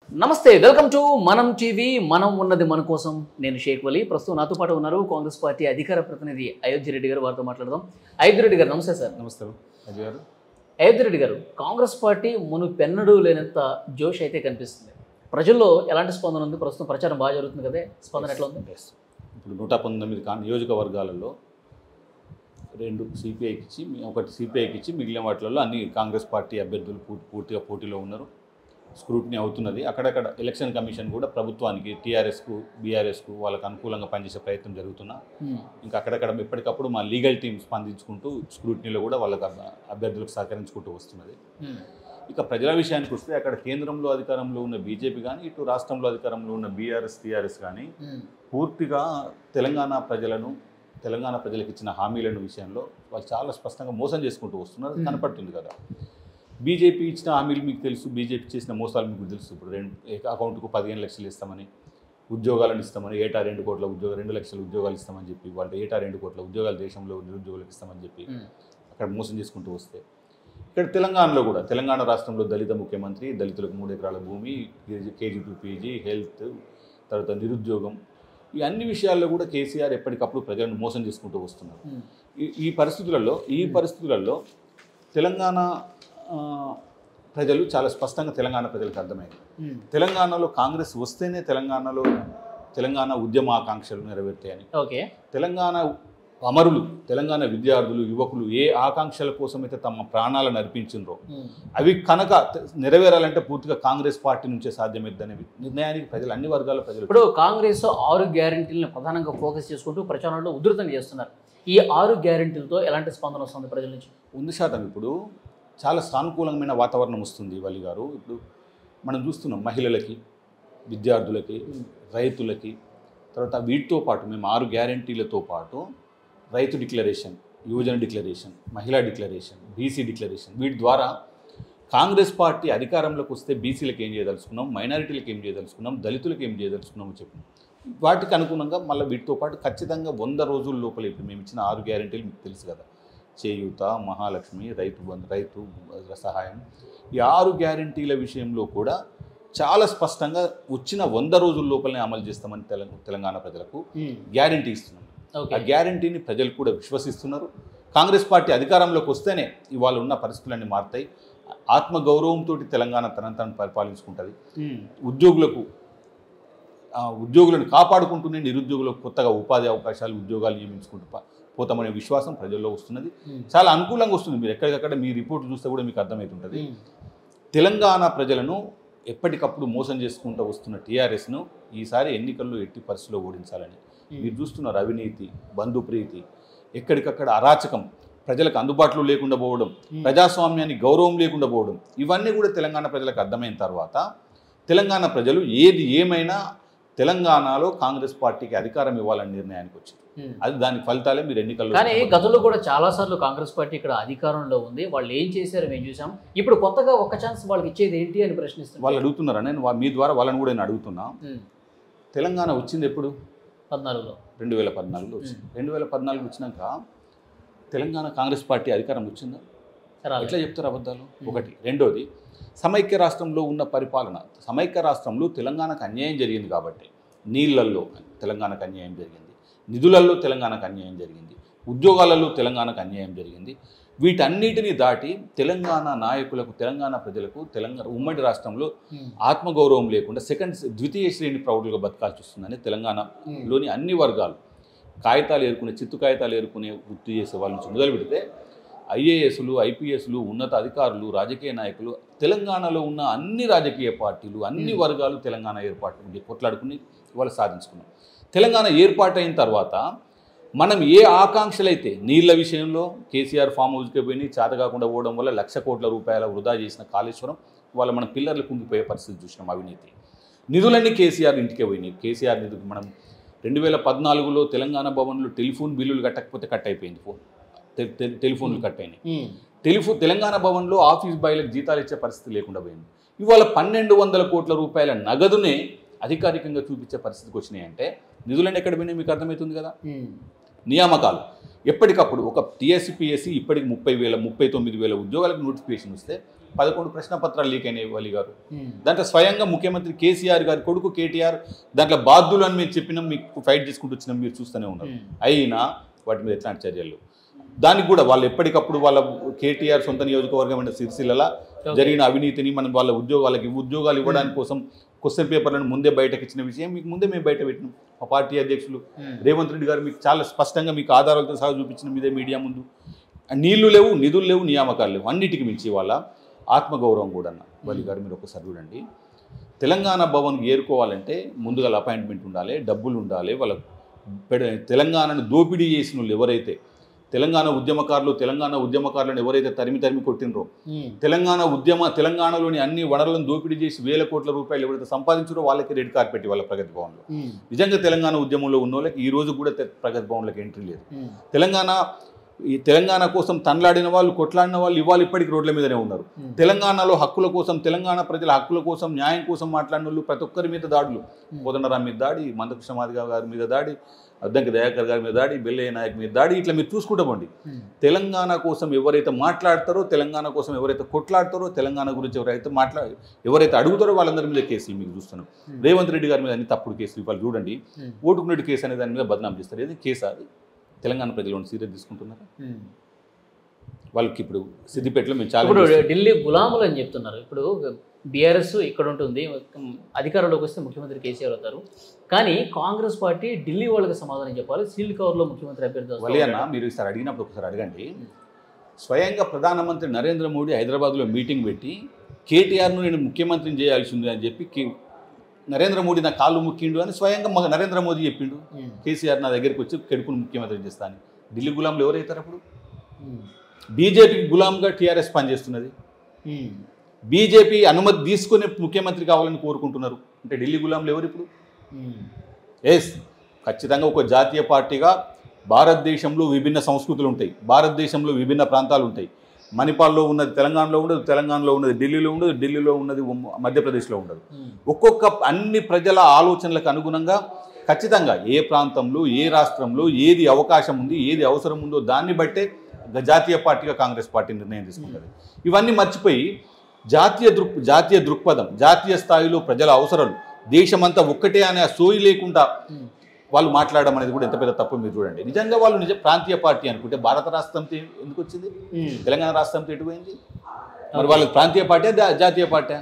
నమస్తే welcome to మనం TV మనం ఉన్నది మన కోసం నేను షేక్ వలి ప్రస్తుతం నాతో పాటు ఉన్నారు కాంగ్రెస్ పార్టీ అధికార ప్రతినిధి అయోధ్య రెడ్డి గారు వారితో మాట్లాడదాం అయోధ్య రెడ్డి గారు నమస్తే సార్ నమస్తే అజయ్ గారు అయోధ్య రెడ్డి గారు కాంగ్రెస్ పార్టీ మును పెన్నడు లేనంత జోష్ అయితే కనిపిస్తుంది ప్రజల్లో ఎలాంటి స్పందన ఉంది ప్రస్తుతం ప్రచారం బాగా జరుగుతుంది కదా స్పందన ఎట్లా ఉంది Yes. ఇప్పుడు నూట పంతొమ్మిది కా నియోజకవర్గాలలో రెండు సిపిఐకి ఇచ్చి మీ- ఒకటి సిపిఐకి ఇచ్చి మిగిలిన వాటిలలో అన్ని కాంగ్రెస్ పార్టీ అభ్యర్థులు పూర్తి పూర్తిగా పోటీలో ఉన్నారు స్క్రూటినీ అవుతున్నది అక్కడక్కడ ఎలక్షన్ కమిషన్ కూడా ప్రభుత్వానికి టీఆర్ఎస్కు బీఆర్ఎస్కు వాళ్ళకు అనుకూలంగా పనిచేసే ప్రయత్నం జరుగుతున్నా Hmm. ఇంకా అక్కడక్కడ ఎప్పటికప్పుడు మా లీగల్ టీం స్పందించుకుంటూ స్క్రూటినీలో కూడా వాళ్ళకి అభ- అభ్యర్థులకు సహకరించుకుంటూ వస్తున్నది Hmm. ఇక ప్రజల విషయానికి వస్తే అక్కడ కేంద్రంలో అధికారంలో ఉన్న బీజేపీ కానీ ఇటు రాష్ట్రంలో అధికారంలో ఉన్న బీఆర్ఎస్ టీఆర్ఎస్ కానీ Hmm. పూర్తిగా తెలంగాణ ప్రజలను తెలంగాణ ప్రజలకు ఇచ్చిన హామీలను విషయంలో వాళ్ళు చాలా స్పష్టంగా మోసం చేసుకుంటూ వస్తున్నారు అది Hmm. కనపడుతుంది కదా బీజేపీ ఇచ్చిన హామీలు మీకు తెలుసు బీజేపీ చేసిన మోసాలు మీకు తెలుసు ఇప్పుడు రెండు ఏక- అకౌంట్కు పదిహేను లక్షలు ఇస్తామని ఉద్యోగాలను ఇస్తామని ఏటా రెండు కోట్ల ఉద్యోగ రెండు లక్షల ఉద్యోగాలు ఇస్తామని చెప్పి వాళ్ళు ఏటా రెండు కోట్ల ఉద్యోగాలు దేశంలో నిరుద్యోగులకు ఇస్తామని చెప్పి Hmm. అక్కడ మోసం చేసుకుంటూ వస్తే ఇక్కడ తెలంగాణలో కూడా తెలంగాణ రాష్ట్రంలో దళిత ముఖ్యమంత్రి దళితులకు మూడు ఎకరాల భూమి కేజీ టు పీజీ హెల్త్ తర్వాత నిరుద్యోగం ఈ అన్ని విషయాల్లో కూడా కేసీఆర్ ఎప్పటికప్పుడు ప్రజలను మోసం చేసుకుంటూ వస్తున్నారు Hmm. ఈ ఈ పరిస్థితులలో ఈ పరిస్థితులలో తెలంగాణ ఆ, ప్రజలు చాలా స్పష్టంగా తెలంగాణ ప్రజలకు అర్థమైంది Hmm. తెలంగాణలో కాంగ్రెస్ వస్తేనే తెలంగాణలో తెలంగాణ ఉద్యమ ఆకాంక్షలు నెరవేర్తాయని ఓకే తెలంగాణ అమరులు తెలంగాణ విద్యార్థులు యువకులు ఏ ఆకాంక్షల కోసమైతే తమ ప్రాణాలను అర్పించిండ్రో Hmm. అవి కనుక తె- నెరవేరాలంటే పూర్తిగా కాంగ్రెస్ పార్టీ నుంచే సాధ్యమైద్దనే నిర్ణయానికి ప్రజలు అన్ని వర్గాల ప్రజలు ఇప్పుడు కాంగ్రెస్ ఆరు గ్యారెంటీలను ప్రధానంగా ఫోకస్ చేసుకుంటూ ప్రచారంలో ఉధృతం చేస్తున్నారు ఈ ఆరు గ్యారెంటీలతో ఎలాంటి స్పందన వస్తుంది ప్రజల నుంచి వంద శాతం ఇప్పుడు చాలా సానుకూలమైన వాతావరణం వస్తుంది వలి గారు ఇప్పుడు మనం చూస్తున్నాం మహిళలకి విద్యార్థులకి రైతులకి తర్వాత వీటితో పాటు మేము ఆరు గ్యారంటీలతో పాటు రైతు డిక్లరేషన్ యువజన డిక్లరేషన్ మహిళా డిక్లరేషన్ బీసీ డిక్లరేషన్ వీటి ద్వారా కాంగ్రెస్ పార్టీ అధికారంలోకి వస్తే బీసీలకు ఏం చేయదలుచుకున్నాం మైనారిటీలకు ఏం చేయదలుచుకున్నాం దళితులకు ఏం చేయదలుచుకున్నాం అని చెప్పి వాటికి అనుగుణంగా మళ్ళీ వీటితో పాటు ఖచ్చితంగా వంద రోజుల లోపల ఇప్పుడు మేము ఇచ్చిన ఆరు గ్యారెంటీలు మీకు తెలుసు కదా చేయూత మహాలక్ష్మి రైతు బంధు రైతు సహాయం ఈ ఆరు గ్యారెంటీల విషయంలో కూడా చాలా స్పష్టంగా వచ్చిన వంద రోజుల లోపలనే అమలు చేస్తామని తెలంగాణ తెలంగాణ ప్రజలకు గ్యారెంటీ ఇస్తున్నాం ఆ ఓకే గ్యారంటీని ప్రజలు కూడా విశ్వసిస్తున్నారు కాంగ్రెస్ పార్టీ అధికారంలోకి వస్తేనే ఇవాళ ఉన్న పరిస్థితులన్నీ మారుతాయి ఆత్మగౌరవంతో తెలంగాణ తనను తాను పరిపాలించుకుంటుంది ఉద్యోగులకు ఆ, ఉద్యోగులను కాపాడుకుంటూనే నిరుద్యోగులకు కొత్తగా ఉపాధి అవకాశాలు ఉద్యోగాలు నియమించుకుంటూ ప- పోతామనే విశ్వాసం ప్రజల్లో వస్తున్నది చాలా అనుకూలంగా వస్తుంది మీరు ఎక్కడికక్కడ మీ రిపోర్ట్ చూస్తే కూడా మీకు అర్థమవుతుంటుంది తెలంగాణ ప్రజలను ఎప్పటికప్పుడు మోసం చేసుకుంటూ వస్తున్న టీఆర్ఎస్ను ఈసారి ఎన్నికల్లో ఎట్టి పరిస్థితిలో ఓడించాలని మీరు చూస్తున్నారు అవినీతి బంధుప్రీతి ఎక్కడికక్కడ అరాచకం ప్రజలకు అందుబాటులో లేకుండా పోవడం ప్రజాస్వామ్యాన్ని గౌరవం లేకుండా పోవడం ఇవన్నీ కూడా తెలంగాణ ప్రజలకు అర్థమైన తర్వాత తెలంగాణ ప్రజలు ఏది ఏమైనా తెలంగాణలో కాంగ్రెస్ పార్టీకి అధికారం ఇవ్వాలని నిర్ణయానికి వచ్చారు అది దాని ఫలితాలే మీరు ఎన్నికల్లో కానీ గతంలో కూడా చాలా సార్లు కాంగ్రెస్ పార్టీ ఇక్కడ అధికారంలో ఉంది వాళ్ళు ఏం చేశారో మేము చూసాం ఇప్పుడు కొత్తగా ఒక్క ఛాన్స్ వాళ్ళకి ఇచ్చేది ఏంటి అని ప్రశ్నిస్తున్నారు వాళ్ళు అడుగుతున్నారా నేను వా- మీ ద్వారా వాళ్ళని కూడా నేను అడుగుతున్నా తెలంగాణ వచ్చింది ఎప్పుడు పద్నాలుగులో రెండు వేల పద్నాలుగులో వచ్చింది రెండు వేల పద్నాలుగు వచ్చినాక తెలంగాణ కాంగ్రెస్ పార్టీ అధికారం వచ్చిందా రాలేదు. ఎట్లా చెప్తారు అబద్ధాలు ఒకటి రెండోది సమైక్య రాష్ట్రంలో ఉన్న పరిపాలన సమైక్య రాష్ట్రంలో తెలంగాణకు అన్యాయం జరిగింది కాబట్టి నీళ్ళల్లో తెలంగాణకు అన్యాయం జరిగింది నిధులలో తెలంగాణకు అన్యాయం జరిగింది ఉద్యోగాలలో తెలంగాణకు అన్యాయం జరిగింది వీటన్నిటిని దాటి తెలంగాణ నాయకులకు తెలంగాణ ప్రజలకు తెలంగాణ ఉమ్మడి రాష్ట్రంలో ఉమ్. ఆత్మగౌరవం లేకుండా సెకండ్ ద్వితీయ శ్రేణి ప్రౌఢులుగా బతకాల్సి వస్తుందని తెలంగాణలోని అన్ని వర్గాలు కాగితాలు ఏరుకునే చిత్తు కాగితాలు ఏరుకునే వృత్తి చేసే వాళ్ళ నుంచి మొదలు పెడితే ఐఏఎస్లు ఐపీఎస్లు ఉన్నత అధికారులు రాజకీయ నాయకులు తెలంగాణలో ఉన్న అన్ని రాజకీయ పార్టీలు అన్ని Hmm. వర్గాలు తెలంగాణ ఏర్పాటు గురించి కొట్లాడుకుని ఇవాళ సాధించుకున్నాం తెలంగాణ ఏర్పాటు అయిన తర్వాత మనం ఏ ఆకాంక్షలైతే నీళ్ల విషయంలో కేసీఆర్ ఫామ్ హౌస్కి పోయి చేత కాకుండా పోవడం వల్ల లక్ష కోట్ల రూపాయల వృధా చేసిన కాళేశ్వరం వాళ్ళ మన పిల్లర్లు కుంగిపోయే పరిస్థితి చూసినాం అవినీతి నిధులన్నీ కేసీఆర్ ఇంటికే పోయినాయి కేసీఆర్ నిధులు మనం రెండు వేల పద్నాలుగులో తెలంగాణ భవన్లో టెలిఫోన్ బిల్లులు కట్టకపోతే కట్ అయిపోయింది ఫోన్ టె- టె- టెలిఫోన్లు కట్ అయినాయి ఉమ్. టెలిఫోన్ తెలంగాణ భవన్లో ఆఫీస్ బాయ్లకు జీతాలు ఇచ్చే పరిస్థితి లేకుండా పోయింది ఇవాళ పన్నెండు వందల కోట్ల రూపాయల నగదునే అధికారికంగా చూపించే పరిస్థితికి వచ్చినాయంటే నిధులన్నీ ఎక్కడ పోయినాయి మీకు అర్థమవుతుంది కదా ఉమ్. నియామకాలు ఎప్పటికప్పుడు ఒక టీఎస్పీఎస్సీ ఇప్పటికి ముప్పై వేల ముప్పై తొమ్మిది వేల ఉద్యోగాలకు నోటిఫికేషన్ వస్తే పదకొండు ప్రశ్న పత్రాలు లీక్ అయినాయి వలి గారు దాంట్లో స్వయంగా ముఖ్యమంత్రి కేసీఆర్ గారి కొడుకు కేటీఆర్ దాంట్లో బాధ్యులు అని మేము చెప్పినాం మీకు ఫైట్ చేసుకుంటూ వచ్చినాం మీరు చూస్తూనే ఉన్నారు అయినా వాటి మీద ఎట్లాంటి చర్యలు దానికి కూడా వాళ్ళు ఎప్పటికప్పుడు వాళ్ళ కేటీఆర్ సొంత నియోజకవర్గం అంటే సిరిసిల్ల జరిగిన అవినీతిని మనం వాళ్ళ ఉద్యోగాలకి ఉద్యోగాలు ఇవ్వడానికి కోసం క్వశ్చన్ పేపర్లను ముందే బయటకు ఇచ్చిన విషయం మీకు ముందే మేము బయట పెట్టినాం మా పార్టీ అధ్యక్షులు రేవంత్ రెడ్డి గారు మీకు చాలా స్పష్టంగా మీకు ఆధారాలతో సహా చూపించిన మీదే మీడియా ముందు నీళ్లు లేవు నిధులు లేవు నియామకాలు లేవు అన్నిటికి మించి వాళ్ళ ఆత్మగౌరవం కూడా అన్న వలి గారు మీరు ఒకసారి చూడండి తెలంగాణ భవన్కి ఏరుకోవాలంటే ముందుగా అపాయింట్మెంట్ ఉండాలి డబ్బులు ఉండాలి వాళ్ళ పెడ- తెలంగాణను దోపిడీ చేసిన వాళ్ళు ఎవరైతే తెలంగాణ ఉద్యమకారులు తెలంగాణ ఉద్యమకారులను ఎవరైతే తరిమి తరిమి కొట్టినరో తెలంగాణ ఉద్యమ తెలంగాణలోని అన్ని వనరులను దోపిడీ చేసి వేల కోట్ల రూపాయలు ఎవరైతే సంపాదించారో వాళ్ళకి రెడ్ కార్పెట్ వాళ్ళ ప్రగతి భవన్లో నిజంగా తెలంగాణ ఉద్యమంలో ఉన్న వాళ్ళకి ఈ రోజు కూడా తె- ప్రగతి భవన్లోకి ఎంట్రీ లేదు తెలంగాణ ఈ తెలంగాణ కోసం తనలాడిన వాళ్ళు కొట్లాడిన వాళ్ళు ఇవాళ ఇప్పటికి రోడ్ల మీదనే ఉన్నారు తెలంగాణలో హక్కుల కోసం తెలంగాణ ప్రజల హక్కుల కోసం న్యాయం కోసం మాట్లాడిన వాళ్ళు ప్రతి ఒక్కరి మీద దాడులు కోదండరాం మీద దాడి మందకృష్ణ మాదిగ గారి మీద దాడి అద్దంకి దయాకర్ గారి మీద దాడి బెల్లయ్య నాయక్ మీద దాడి ఇట్లా మీరు చూసుకుంటూ పోండి తెలంగాణ కోసం ఎవరైతే మాట్లాడతారో తెలంగాణ కోసం ఎవరైతే కొట్లాడతారో తెలంగాణ గురించి ఎవరైతే మాట్లా ఎవరైతే అడుగుతారో వాళ్ళందరి మీద కేసులు మీకు చూస్తున్నాం రేవంత్ రెడ్డి గారి మీద అన్ని తప్పుడు కేసులు ఇవాళ చూడండి ఓటుకునేటి కేసు అనే దాని మీద బదనాం చేస్తారు ఏది కేసు అది తెలంగాణ ప్రజలు సీరియస్ తీసుకుంటున్నారు వాళ్ళకి ఇప్పుడు సిద్దిపేటలో మేము చాలా ఇప్పుడు ఢిల్లీ గులాములు అని చెప్తున్నారు ఇప్పుడు బీఆర్ఎస్ ఇక్కడ ఉంటుంది ఉమ్, అధికారంలోకి వస్తే ముఖ్యమంత్రి కేసీఆర్ అవుతారు కానీ కాంగ్రెస్ పార్టీ ఢిల్లీ వాళ్ళకి సమాధానం చెప్పాలి సీల్డ్ కవర్లో ముఖ్యమంత్రి అభ్యర్థి వస్తారు. వలి అన్న మీరు ఈసారి అడిగినప్పుడు ఒకసారి అడగండి స్వయంగా ప్రధానమంత్రి నరేంద్ర మోడీ హైదరాబాద్లో మీటింగ్ పెట్టి కేటీఆర్ను నేను ముఖ్యమంత్రిని చేయాల్సింది అని చెప్పి కే- నరేంద్ర మోడీ నా కాళ్ళు ముక్కిండు అని స్వయంగా మగ నరేంద్ర మోదీ చెప్పిండు ఉమ్, కేసీఆర్ నా దగ్గరికి వచ్చి కెడుకుని ముఖ్యమంత్రి చేస్తాను ఢిల్లీ గులాంలు ఎవరైతారు అప్పుడు ఉమ్, బీజేపీకి గులాంగా టీఆర్ఎస్ పనిచేస్తున్నది ఉమ్, బీజేపీ అనుమతి తీసుకుని ముఖ్యమంత్రి కావాలని కోరుకుంటున్నారు అంటే ఢిల్లీ గులాంలు ఎవరు ఇప్పుడు ఉమ్, ఎస్ ఖచ్చితంగా ఒక జాతీయ పార్టీగా భారతదేశంలో విభిన్న సంస్కృతులు ఉంటాయి భారతదేశంలో విభిన్న ప్రాంతాలు ఉంటాయి మణిపాల్లో ఉన్నది తెలంగాణలో ఉండదు తెలంగాణలో ఉన్నది ఢిల్లీలో ఉండదు ఢిల్లీలో ఉన్నది ఉమ్- మధ్యప్రదేశ్లో ఉండదు ఉమ్, ఒక్కొక్క అన్ని ప్రజల ఆలోచనలకు అనుగుణంగా ఖచ్చితంగా ఏ ప్రాంతంలో ఏ రాష్ట్రంలో ఏది అవకాశం ఉంది ఏది అవసరం ఉందో దాన్ని బట్టే గ- జాతీయ పార్టీగా కాంగ్రెస్ పార్టీ నిర్ణయం తీసుకుంటుంది ఇవన్నీ మర్చిపోయి జాతీయ దృక్ జాతీయ దృక్పథం జాతీయ స్థాయిలో ప్రజల అవసరాలు దేశమంతా ఒక్కటే అనే ఆ సోయి లేకుండా ఉమ్, వాళ్ళు మాట్లాడడం అనేది కూడా ఎంత పెద్ద తప్పు మీరు చూడండి నిజంగా వాళ్ళు నిజ ప్రాంతీయ పార్టీ అనుకుంటే భారత రాష్ట్రంతో ఎందుకు వచ్చింది ఉమ్. తెలంగాణ రాష్ట్రంతో ఎటు పోయింది మరి వాళ్ళకి ప్రాంతీయ పార్టీ జాతీయ పార్టీ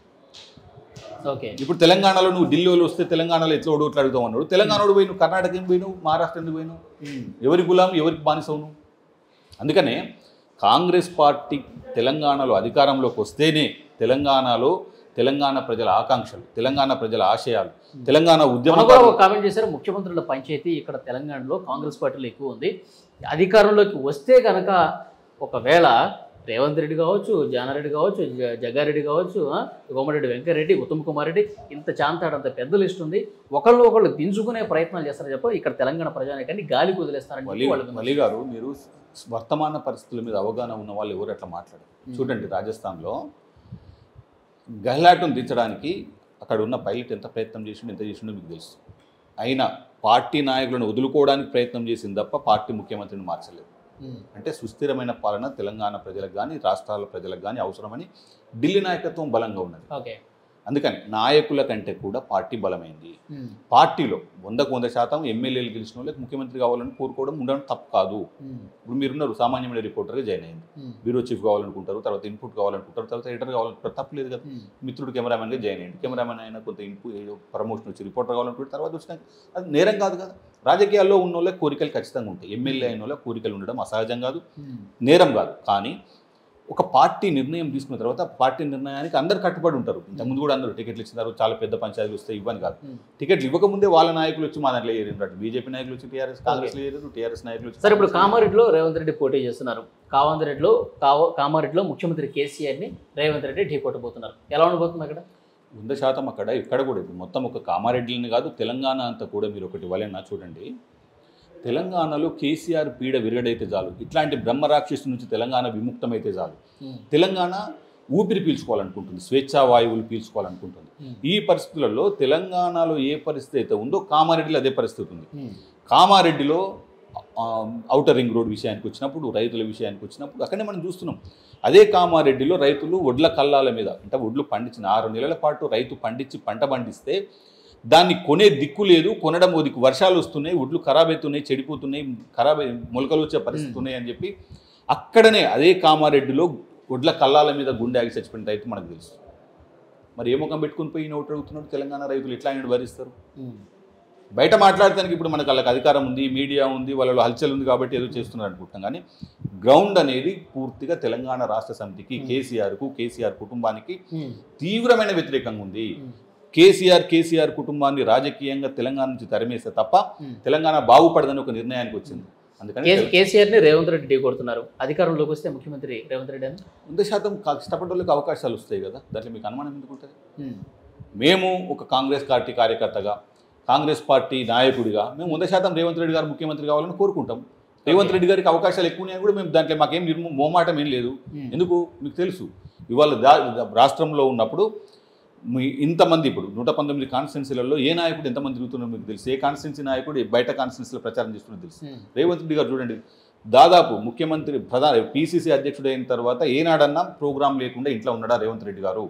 ఓకే ఇప్పుడు తెలంగాణలో నువ్వు ఢిల్లీలో వస్తే తెలంగాణలో ఎట్లా ఓడు ఎట్లా అడుగుతావు అన్నాడు తెలంగాణలో పోయి నువ్వు కర్ణాటక ఏం పోయినావు మహారాష్ట్ర ఎందుకు పోయినావు ఉమ్, ఎవరి గులాం ఎవరికి బానిసవు నువ్వు అందుకనే కాంగ్రెస్ పార్టీ తెలంగాణలో అధికారంలోకి వస్తేనే తెలంగాణలో తెలంగాణ ప్రజల ఆకాంక్షలు తెలంగాణ ప్రజల ఆశయాలు తెలంగాణ మొన్న కూడా ఉద్యమకారులు ఒక కామెంట్ చేశారు ముఖ్యమంత్రుల పంచాయతీ ఇక్కడ తెలంగాణలో కాంగ్రెస్ పార్టీలో ఎక్కువ ఉంది అధికారంలోకి వస్తే కనుక ఒకవేళ రేవంత్ రెడ్డి కావచ్చు జానారెడ్డి కావచ్చు జ- జగ్గారెడ్డి కావచ్చు ఆ, కోమరెడ్డి వెంకరెడ్డి ఉత్తమ్ కుమార్ రెడ్డి ఇంత చాంతాడంత పెద్ద లిస్ట్ ఉంది ఒకళ్ళు ఒకళ్ళు దించుకునే ప్రయత్నాలు చేస్తారు చెప్ప ఇక్కడ తెలంగాణ ప్రజానికాన్ని గాలి కుదిలేస్తారని మళ్ళీ చెప్పి వాళ్ళు మళ్ళీ గారు మీరు వర్తమాన పరిస్థితుల మీద అవగాహన ఉన్న వాళ్ళు ఎవరు అట్లా మాట్లాడరు చూడండి రాజస్థాన్లో గహ్లాటును దించడానికి అక్కడ ఉన్న పైలట్ ఎంత ప్రయత్నం చేసిండో ఎంత చేసిండో మీకు తెలుసు అయినా పార్టీ నాయకులను వదులుకోవడానికి ప్రయత్నం చేసింది తప్ప పార్టీ ముఖ్యమంత్రిని మార్చలేదు ఉమ్, అంటే సుస్థిరమైన పాలన తెలంగాణ ప్రజలకు కానీ రాష్ట్రాల ప్రజలకు కానీ అవసరమని ఢిల్లీ నాయకత్వం బలంగా ఉన్నది ఓకే అందుకని నాయకుల కంటే కూడా పార్టీ బలమైంది ఉమ్, పార్టీలో వందకు వంద శాతం ఎమ్మెల్యేలు గెలిచిన వాళ్ళకి ముఖ్యమంత్రి కావాలని కోరుకోవడం ఉండడం తప్పు కాదు ఉమ్, ఇప్పుడు మీరున్నారు సామాన్యమైన రిపోర్టర్గా జాయిన్ అయింది ఉమ్, బ్యూరో చీఫ్ కావాలనుకుంటారు తర్వాత ఇన్పుట్ కావాలనుకుంటారు తర్వాత ఎడిటర్ కావాలనుకుంటారు తప్పలేదు కదా ఉమ్, మిత్రుడు కెమెరామెన్గా జాయిన్ అయ్యింది కెమెరామెన్ అయినా కొంత ఇన్పు ప్రమోషన్ వచ్చి రిపోర్టర్ కావాలనుకుంటే తర్వాత వచ్చినాక అది నేరం కాదు కదా రాజకీయాల్లో ఉన్న వాళ్ళకి కోరికలు ఖచ్చితంగా ఉంటాయి ఎమ్మెల్యే అయిన వాళ్ళకి కోరికలు ఉండడం అసహజం కాదు ఉమ్, నేరం కాదు కానీ ఒక పార్టీ నిర్ణయం తీసుకున్న తర్వాత పార్టీ నిర్ణయానికి అందరు కట్టుబడి ఉంటారు ఇంతకుముందు కూడా అందరూ టికెట్లు ఇచ్చినారు చాలా పెద్ద పంచాయతీలు వస్తాయి ఇవ్వని కాదు ఉమ్. టికెట్లు ఇవ్వకముందే వాళ్ళ నాయకులు వచ్చి మా దాంట్లో ఏరినారు బీజేపీ నాయకులు వచ్చి టీఆర్ఎస్ కాంగ్రెస్లో ఏరారు టీఆర్ఎస్ నాయకులు వచ్చి సరే ఇప్పుడు కామారెడ్డిలో రేవంత్ రెడ్డి పోటీ చేస్తున్నారు కామారెడ్డిలో కావ కామారెడ్డిలో ముఖ్యమంత్రి కేసీఆర్ని రేవంత్ రెడ్డి ఢీ కొట్టబోతున్నారు ఎలా ఉండబోతుంది అక్కడ వంద శాతం అక్కడ ఇక్కడ కూడా ఇప్పుడు మొత్తం ఒక కామారెడ్డిని కాదు తెలంగాణ అంతా కూడా మీరు ఒకటి వలన చూడండి తెలంగాణలో కేసీఆర్ పీడ విరగడైతే చాలు ఇట్లాంటి బ్రహ్మరాక్షసు నుంచి తెలంగాణ విముక్తమైతే చాలు ఉమ్, తెలంగాణ ఊపిరి పీల్చుకోవాలనుకుంటుంది స్వేచ్ఛా వాయువులు పీల్చుకోవాలనుకుంటుంది ఉమ్, ఈ పరిస్థితులలో తెలంగాణలో ఏ పరిస్థితి అయితే ఉందో కామారెడ్డిలో అదే పరిస్థితి ఉంది ఉమ్, కామారెడ్డిలో ఔటర్ రింగ్ రోడ్ విషయానికి వచ్చినప్పుడు రైతుల విషయానికి వచ్చినప్పుడు అక్కడే మనం చూస్తున్నాం అదే కామారెడ్డిలో రైతులు వడ్ల కల్లాల మీద అంటే వడ్లు పండించిన ఆరు నెలల పాటు రైతు పండించి పంట పండిస్తే దాన్ని కొనే దిక్కు లేదు కొనడం ఓ దిక్కు వర్షాలు వస్తున్నాయి వడ్లు ఖరాబ్ అవుతున్నాయి చెడిపోతున్నాయి ఖరాబ్ అయి- మొలకలు వచ్చే పరిస్థితి ఉన్నాయి అని చెప్పి అక్కడనే అదే కామారెడ్డిలో వడ్ల కల్లాల మీద గుండె ఆగి చచ్చిపోయిన రైతు మనకు తెలుసు మరి ఏ ముఖం పెట్టుకుని పోయి నోటు అడుగుతున్నాడు తెలంగాణ రైతులు ఎట్లా ఆయన భరిస్తారు బయట మాట్లాడటానికి ఇప్పుడు మనకు వాళ్ళకి అధికారం ఉంది మీడియా ఉంది వాళ్ళలో హల్చల్ ఉంది కాబట్టి ఏదో చేస్తున్నారు అనుకుంటున్నాం కానీ గ్రౌండ్ అనేది పూర్తిగా తెలంగాణ రాష్ట్ర సమితికి కేసీఆర్కు కేసీఆర్ కుటుంబానికి తీవ్రమైన వ్యతిరేకంగా ఉంది కేసీఆర్ కేసీఆర్ కుటుంబాన్ని రాజకీయంగా తెలంగాణ నుంచి తరిమేస్తే తప్ప తెలంగాణ బాగుపడదని ఒక నిర్ణయానికి వచ్చింది అందుకని తెల- కేసీఆర్ ని రేవంత్ రెడ్డి ఢీ కొడుతున్నారు అధికారంలోకి వస్తే ముఖ్యమంత్రి రేవంత్ రెడ్డి అని వంద శాతం కా- ఇష్టపడ్డ వాళ్ళకి అవకాశాలు వస్తాయి కదా దాంట్లో మీకు అనుమానం ఎందుకు ఉంటుంది మేము ఒక కాంగ్రెస్ పార్టీ కార్యకర్తగా కాంగ్రెస్ పార్టీ నాయకుడిగా మేము వంద శాతం రేవంత్ రెడ్డి గారు ముఖ్యమంత్రి కావాలని కోరుకుంటాం రేవంత్ రెడ్డి గారికి అవకాశాలు ఎక్కువ ఉన్నాయని కూడా మేము దాంట్లో మాకేం నిర్మ మోమాటం ఏం లేదు ఎందుకు మీకు తెలుసు ఇవాళ దా- రాష్ట్రంలో ఉన్నప్పుడు మీ ఇంతమంది ఇప్పుడు నూట పంతొమ్మిది కాన్స్టిట్యున్సీలలో ఏ నాయకుడు ఎంతమంది తిరుగుతున్నారో మీకు తెలుసు ఏ కాన్స్టిట్యున్సీ నాయకుడు బయట కాన్స్టిట్యున్సీలో ప్రచారం చేస్తున్నారో తెలుసు రేవంత్ రెడ్డి గారు చూడండి దాదాపు ముఖ్యమంత్రి ప్రధాన పీసీసీ అధ్యక్షుడు అయిన తర్వాత ఏనాడన్నా ప్రోగ్రాం లేకుండా ఇంట్లో ఉన్నాడా రేవంత్ రెడ్డి గారు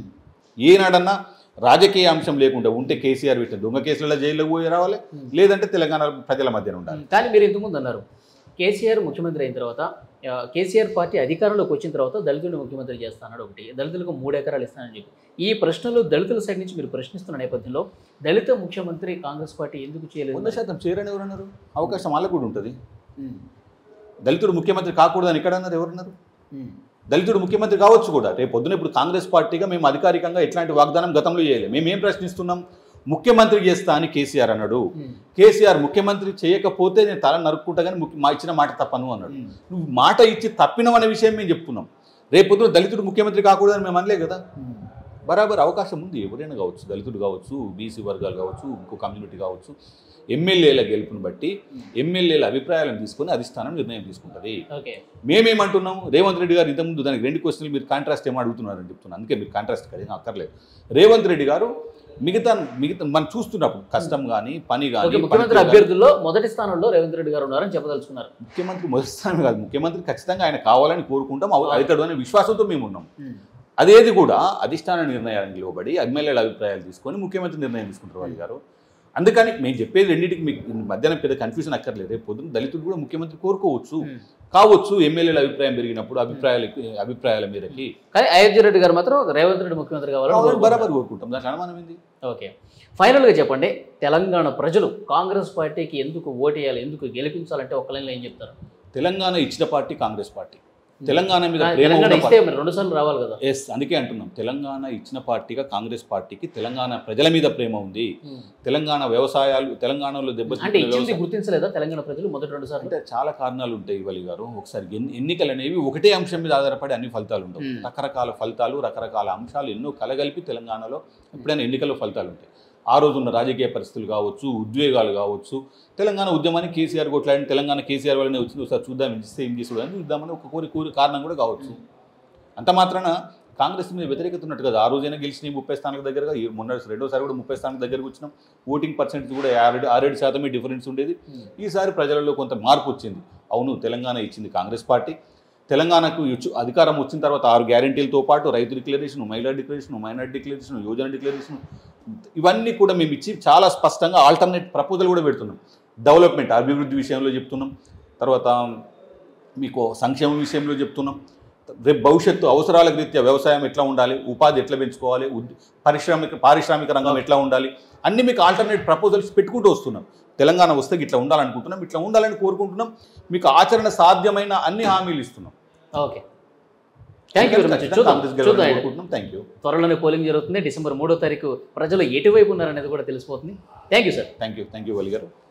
ఏనాడన్నా రాజకీయ అంశం లేకుండా ఉంటే కేసీఆర్ పెట్టిన దొంగ కేసులలో జైల్లో పోయి రావాలి లేదంటే తెలంగాణ ప్రజల మధ్యన ఉండాలి కానీ మీరు ఇంతకుముందు అన్నారు కేసీఆర్ ముఖ్యమంత్రి అయిన తర్వాత ఆ, కేసీఆర్ పార్టీ అధికారంలోకి వచ్చిన తర్వాత దళితులను ముఖ్యమంత్రి చేస్తానన్నాడు ఒకటి దళితులకు మూడు ఎకరాలు ఇస్తానని చెప్పి ఈ ప్రశ్నలు దళితుల సైడ్ నుంచి మీరు ప్రశ్నిస్తున్న నేపథ్యంలో దళిత ముఖ్యమంత్రి కాంగ్రెస్ పార్టీ ఎందుకు చేయలేదు వంద శాతం చేరని ఎవరన్నారు అవకాశం వాళ్ళకు కూడా ఉంటుంది ఉమ్, దళితుడు ముఖ్యమంత్రి కాకూడదని ఎక్కడ అన్నారు ఎవరన్నారు ఉమ్, దళితుడు ముఖ్యమంత్రి కావచ్చు కూడా రేపు పొద్దున ఇప్పుడు కాంగ్రెస్ పార్టీగా మేము అధికారికంగా ఎట్లాంటి వాగ్దానం గతంలో చేయలేదు మేము ఏం ప్రశ్నిస్తున్నాం ముఖ్యమంత్రి చేస్తా అని కేసీఆర్ అన్నాడు ఉమ్, కేసీఆర్ ముఖ్యమంత్రి చేయకపోతే నేను తల నరుక్కుంటా కానీ ముఖ్య- మా ఇచ్చిన మాట తప్పను అన్నాడు ఉమ్, నువ్వు మాట ఇచ్చి తప్పినం అనే విషయం మేము చెప్తున్నాం రేపు పొద్దున దళితుడు ముఖ్యమంత్రి కాకూడదని మేము అనలే కదా ఉమ్. బరాబర్ అవకాశం ఉంది ఎవరైనా కావచ్చు దళితుడు కావచ్చు బీసీ వర్గాలు కావచ్చు ఇంకో కమ్యూనిటీ కావచ్చు ఎమ్మెల్యేల గెలుపుని బట్టి ఎమ్మెల్యేల అభిప్రాయాలను తీసుకొని అధిష్టానం నిర్ణయం తీసుకుంటుంది ఓకే మేమేమంటున్నాము రేవంత్ రెడ్డి గారు ఇంతకుముందు దానికి రెండు క్వశ్చన్లు మీరు కాంట్రాస్ట్ ఏమో అడుగుతున్నారని చెప్తున్నాను అందుకే మీరు కాంట్రాస్ట్ కలిగి అక్కర్లేదు రేవంత్ రెడ్డి గారు మిగతా మిగతా మనం చూస్తున్నప్పుడు కష్టం కానీ పని ఓకే కానీ ముఖ్యమంత్రి అభ్యర్థుల్లో మొదటి స్థానంలో రేవంత్ రెడ్డి గారు ఉన్నారని చెప్పదలుచుకున్నారు ముఖ్యమంత్రి మొదటి స్థానం కాదు ముఖ్యమంత్రి ఖచ్చితంగా ఆయన కావాలని కోరుకుంటాం అవ- అవుతాడు అనే విశ్వాసంతో మేము ఉన్నాం ఉమ్, అదేది కూడా అధిష్టాన నిర్ణయానికి లోబడి ఎమ్మెల్యేల అభిప్రాయాలు తీసుకొని ముఖ్యమంత్రి నిర్ణయం తీసుకుంటారు వాళ్ళు గారు అందుకని మేము చెప్పేది రెండింటికి మీకు మధ్యాహ్నం పెద్ద కన్ఫ్యూజన్ అక్కర్లేదు రేపు పొద్దున్న దళితుడు కూడా ముఖ్యమంత్రి కోరుకోవచ్చు ఉమ్. కావచ్చు ఎమ్మెల్యేల అభిప్రాయం పెరిగినప్పుడు అభిప్రాయాల అభిప్రాయాల మేరకి కానీ అయోధ్య రెడ్డి గారు మాత్రం రేవంత్ రెడ్డి ముఖ్యమంత్రి కావాలని కావాలని కోరుకుంటున్నారు. బరాబర్ కోరుకుంటాం దాంట్లో అనుమానం ఏంది ఓకే ఫైనల్గా చెప్పండి తెలంగాణ ప్రజలు కాంగ్రెస్ పార్టీకి ఎందుకు ఓటేయాలి ఎందుకు గెలిపించాలంటే ఒక్క లైన్లో ఏం చెప్తారు తెలంగాణ ఇచ్చిన పార్టీ కాంగ్రెస్ పార్టీ తెలంగాణ మీద కానీ ప్రేమ తెలంగాణ ఉన్న ఇస్తే మరి రెండు సార్లు రావాలి కదా ఎస్ అందుకే అంటున్నాం తెలంగాణ ఇచ్చిన పార్టీగా కాంగ్రెస్ పార్టీకి తెలంగాణ ప్రజల మీద ప్రేమ ఉంది తెలంగాణ వ్యవసాయాలు తెలంగాణలో అంటే దెబ్బతిన్న ఇచ్చింది వ్యవసాయం గుర్తించలేదా తెలంగాణ ప్రజలు మొదటి రెండు సార్లు అంటే చాలా కారణాలు ఉంటాయి ఇవలి గారు ఒకసారి ఎన్ని ఎన్నికలు అనేవి ఒకటే అంశం మీద ఆధారపడి అన్ని ఫలితాలు ఉండవు మ్మ్. రకరకాల ఫలితాలు రకరకాల అంశాలు ఎన్నో కలగలిపి తెలంగాణలో ఎప్పుడైనా ఎన్నికల్లో ఫలితాలు ఉంటాయి ఆ రోజు ఉన్న రాజకీయ పరిస్థితులు కావచ్చు ఉద్వేగాలు కావచ్చు తెలంగాణ ఉద్యమాన్ని కేసీఆర్ కొట్లాడిన తెలంగాణ కేసీఆర్ వల్లనే వచ్చింది ఒకసారి చూద్దాం ఏం చేస్తే ఏం చేసుడు అని చూద్దామని ఒక కోరి కోరి కారణం కూడా కావచ్చు అంత మాత్రాన కాంగ్రెస్ మీద వ్యతిరేకత ఉన్నట్టు కదా ఆ రోజైనా గెలిచిన ముప్పై స్థానాల దగ్గరగా ఈ మొన్న రెండోసారి కూడా ముప్పై స్థానాల దగ్గరకు వచ్చినాం ఓటింగ్ పర్సెంటేజ్ కూడా ఆరేడు ఆరేడు శాతమే డిఫరెన్స్ ఉండేది ఈసారి ప్రజలలో కొంత మార్పు వచ్చింది అవును తెలంగాణ ఇచ్చింది కాంగ్రెస్ పార్టీ తెలంగాణకు ఇచ్చు- అధికారం వచ్చిన తర్వాత ఆరు గ్యారంటీలతో పాటు రైతు డిక్లరేషన్ మహిళా డిక్లరేషన్ మైనార్టీ డిక్లరేషన్ యోజన డిక్లరేషన్ ఇవన్నీ కూడా మేము ఇచ్చి చాలా స్పష్టంగా ఆల్టర్నేట్ ప్రపోజల్ కూడా పెడుతున్నాం డెవలప్మెంట్ అభివృద్ధి విషయంలో చెప్తున్నాం తర్వాత మీకు సంక్షేమ విషయంలో చెప్తున్నాం రేపు భవిష్యత్తు అవసరాల రీత్యా వ్యవసాయం ఎట్లా ఉండాలి ఉపాధి ఎట్లా పెంచుకోవాలి ఉద్- పారిశ్రామిక పారిశ్రామిక రంగం ఎట్లా ఉండాలి అన్ని మీకు ఆల్టర్నేట్ ప్రపోజల్స్ పెట్టుకుంటూ వస్తున్నాం తెలంగాణ వస్తే ఇట్లా ఉండాలనుకుంటున్నాం ఇట్లా ఉండాలని కోరుకుంటున్నాం మీకు ఆచరణ సాధ్యమైన అన్ని హామీలు ఇస్తున్నాం okay thank you very much ఖచ్చితంగా చూద్దాం కాంగ్రెస్ గెలవాలని చూద్దాం కోరుకుంటున్నాం థ్యాంక్ యూ త్వరలోనే పోలింగ్ జరుగుతుంది డిసెంబర్ మూడో తారీఖు ప్రజలు ఎటువైపు ఉన్నారనేది కూడా తెలిసిపోతుంది thank you sir thank you thank you Vali గారు